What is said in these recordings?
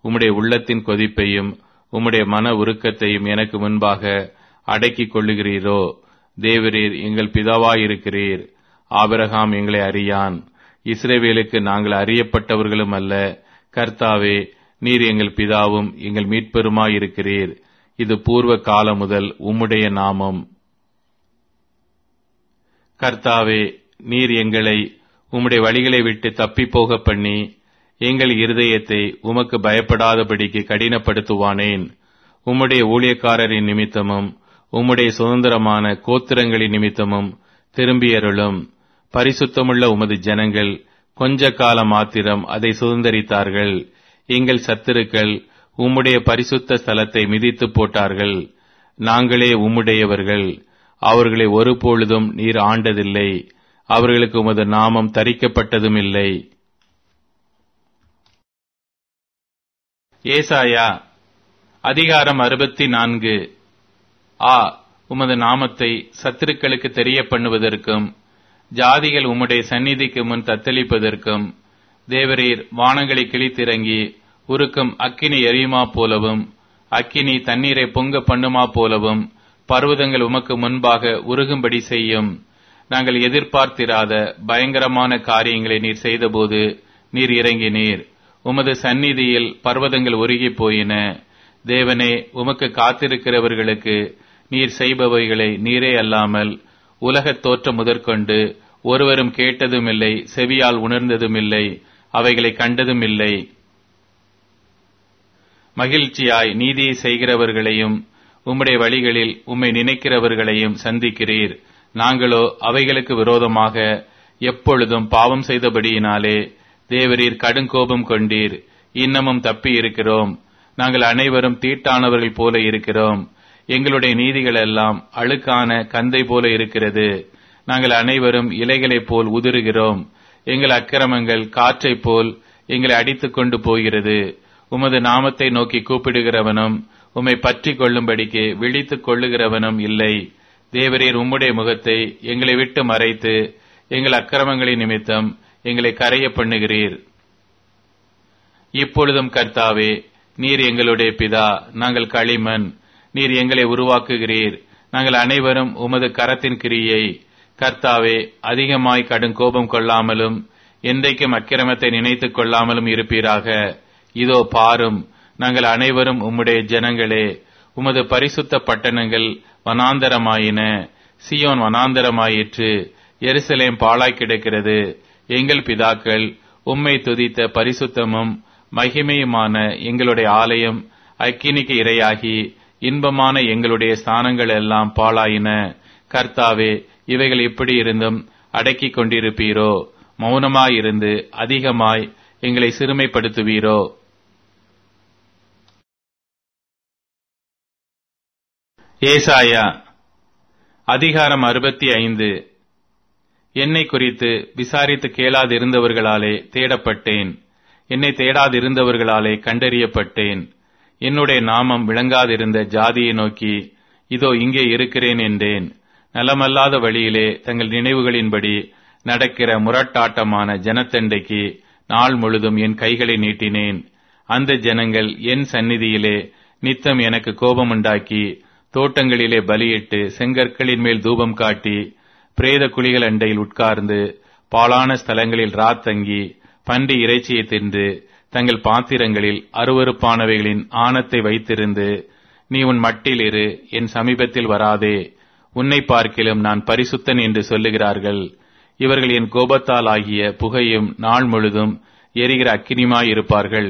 உம்முடைய உள்ளத்தின் கொதிப்பையும் உம்முடைய மன உருக்கத்தையும் எனக்கு முன்பாக அடக்கிக் கொள்ளுகிறீரோ தேவரீர் எங்கள் பிதாவாயிருக்கிறீர் ஆபிரகாம் எங்களை அறியான் இஸ்ரேவேலுக்கு நாங்கள் அறியப்பட்டவர்களும் அல்ல கர்த்தாவே நீர் எங்கள் பிதாவும் எங்கள் மீட்பெருமாயிருக்கிறீர் இது பூர்வ காலம் முதல் உம்முடைய நாமம் கர்த்தாவே நீர் எங்களை உம்முடைய வழிகளை விட்டு தப்பி போக பண்ணி எங்கள் இருதயத்தை உமக்கு பயப்படாதபடிக்கு கடினப்படுத்துவானேன் உம்முடைய ஊழியக்காரரின் நிமித்தமும் உம்முடைய சுதந்திரமான கோத்திரங்களின் நிமித்தமும் திரும்பியருளும் பரிசுத்தமுள்ள உமது ஜனங்கள் கொஞ்ச காலம் மாத்திரம் அதை சுதந்திரித்தார்கள் எங்கள் சத்துருக்கள் உம்முடைய பரிசுத்த ஸ்தலத்தை மிதித்து போட்டார்கள் நாங்களே உம்முடையவர்கள் அவர்களை ஒருபொழுதும் நீர் ஆண்டதில்லை அவர்களுக்கு உமது நாமம் தரிக்கப்பட்டதும் இல்லை ஏசாயா அதிகாரம் அறுபத்தி நான்கு ஆ உமது நாமத்தை சத்துருக்களுக்கு தெரிய பண்ணுவதற்கும் ஜாதிகள் உம்முடைய சந்நிதிக்கு முன் தத்தளிப்பதற்கும் தேவரீர் வானங்களை கிழித்திறங்கி உருக்கும் அக்கினி எரியுமா போலவும் அக்கினி தண்ணீரை பொங்க பண்ணுமா போலவும் பர்வதங்கள் உமக்கு முன்பாக உருகும்படி செய்யும் நாங்கள் எதிர்பார்த்திராத பயங்கரமான காரியங்களை நீர் செய்தபோது நீர் இறங்கினீர் உமது சந்நிதியில் பர்வதங்கள் உருகி போயின தேவனே உமக்கு காத்திருக்கிறவர்களுக்கு நீர் செய்பவைகளை நீரே அல்லாமல் உலகத் தோற்றம் முதற்கொண்டு ஒருவரும் கேட்டதும் இல்லை செவியால் உணர்ந்ததும் இல்லை அவைகளை கண்டதும் இல்லை மகிழ்ச்சியாய் நீதியை செய்கிறவர்களையும் உம்முடைய வழிகளில் உம்மை நினைக்கிறவர்களையும் சந்திக்கிறீர் நாங்களோ அவைகளுக்கு விரோதமாக எப்பொழுதும் பாவம் செய்தபடியினாலே தேவரீர் கடுங்கோபம் கொண்டீர் இன்னமும் தப்பி இருக்கிறோம் நாங்கள் அனைவரும் தீட்டானவர்கள் போல இருக்கிறோம் எங்களுடைய நீதிகள் எல்லாம் அழுக்கான கந்தை போல இருக்கிறது நாங்கள் அனைவரும் இலைகளைப் போல் உதிருகிறோம் எங்கள் அக்கிரமங்கள் காற்றைப் போல் எங்களை அடித்துக் கொண்டு போகிறது உமது நாமத்தை நோக்கி கூப்பிடுகிறவனும் உம்மை பற்றி கொள்ளும்படிக்கு விழித்துக் கொள்ளுகிறவனும் இல்லை தேவரீர் உம்முடைய முகத்தை எங்களை விட்டு மறைத்து எங்கள் அக்கிரமங்களின் நிமித்தம் எங்களை கரைய பண்ணுகிறீர் இப்பொழுதும் கர்த்தாவே நீர் எங்களுடைய பிதா நாங்கள் களிமண் நீர் எங்களை உருவாக்குகிறீர் நாங்கள் அனைவரும் உமது கரத்தின் கிரியை கர்த்தாவே அதிகமாய் கடும் கோபம் கொள்ளாமலும் என்றைக்கும் அக்கிரமத்தை நினைத்துக் கொள்ளாமலும் இருப்பீராக இதோ பாரும் நாங்கள் அனைவரும் உம்முடைய ஜனங்களே உமது பரிசுத்த பட்டணங்கள் வனாந்தரமாயின சியோன் வனாந்தரமாயிற்று எருசலேம் பாழாய் கிடக்கிறது எங்கள் பிதாக்கள் உம்மை துதித்த பரிசுத்தமும் மகிமையுமான எங்களுடைய ஆலயம் அக்கினிக்கு இரையாகி இன்பமான எங்களுடைய ஸ்தானங்கள் எல்லாம் பாழாயின கர்த்தாவே இவைகள் எப்படி இருந்தும் அடக்கிக் கொண்டிருப்பீரோ மௌனமாயிருந்து அதிகமாய் எங்களை சிறுமைப்படுத்துவீரோ ஏசாயா அதிகாரம் அறுபத்தி ஐந்து என்னை குறித்து விசாரித்து கேளாதிருந்தவர்களாலே தேடப்பட்டேன் என்னை தேடாதிருந்தவர்களாலே கண்டறியப்பட்டேன் என்னுடைய நாமம் விளங்காதிருந்த ஜாதியை நோக்கி இதோ இங்கே இருக்கிறேன் என்றேன் நலமல்லாத வழியிலே தங்கள் நினைவுகளின்படி நடக்கிற முரட்டாட்டமான ஜனத்தண்டைக்கு நாள் முழுதும் என் கைகளை நீட்டினேன் அந்த ஜனங்கள் என் சந்நிதியிலே நித்தம் எனக்கு கோபமுண்டாக்கி தோட்டங்களிலே பலியிட்டு செங்கற்களின் மேல் தூபம் காட்டி பிரேத குழிகள் அண்டையில் உட்கார்ந்து பாழான ஸ்தலங்களில் ராத்தங்கி பன்றி இறைச்சியை தின்று தங்கள் பாத்திரங்களில் அருவறுப்பானவைகளின் ஆணத்தை வைத்திருந்து நீ உன் மட்டில் இரு என் சமீபத்தில் வராதே உன்னை பார்க்கிலும் நான் பரிசுத்தன் என்று சொல்லுகிறார்கள் இவர்கள் என் கோபத்தால் ஆகிய புகையும் நாள் முழுதும் எரிகிற அக்கினிமாயிருப்பார்கள்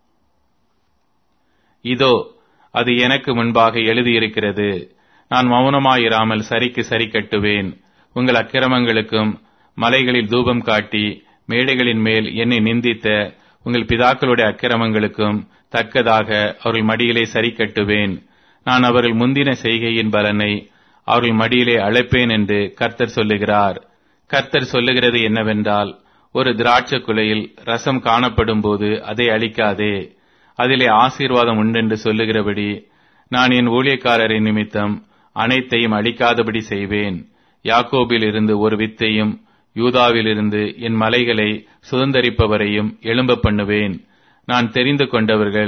இதோ அது எனக்கு முன்பாக எழுதியிருக்கிறது நான் மௌனமாயிராமல் சரிக்கு சரி கட்டுவேன் உங்கள் அக்கிரமங்களுக்கும் மலைகளில் தூபம் காட்டி மேடைகளின் மேல் என்னை நிந்தித்த உங்கள் பிதாக்களுடைய அக்கிரமங்களுக்கும் தக்கதாக அவர்கள் மடியிலே சரி கட்டுவேன் நான் அவர்கள் முந்தின செய்கையின் பலனை அவர்கள் மடியிலே அழைப்பேன் என்று கர்த்தர் சொல்லுகிறார் கர்த்தர் சொல்லுகிறது என்னவென்றால் ஒரு திராட்சை குலையில் ரசம் காணப்படும் போது அதை அழிக்காதே அதிலே ஆசீர்வாதம் உண்டென்று சொல்லுகிறபடி நான் என் ஊழியக்காரரின் நிமித்தம் அனைத்தையும் அழிக்காதபடி செய்வேன் யாக்கோபில் இருந்து ஒரு வித்தையும் யூதாவிலிருந்து என் மலைகளை சுதந்தரிப்பவரையும் எழும்ப பண்ணுவேன் நான் தெரிந்து கொண்டவர்கள்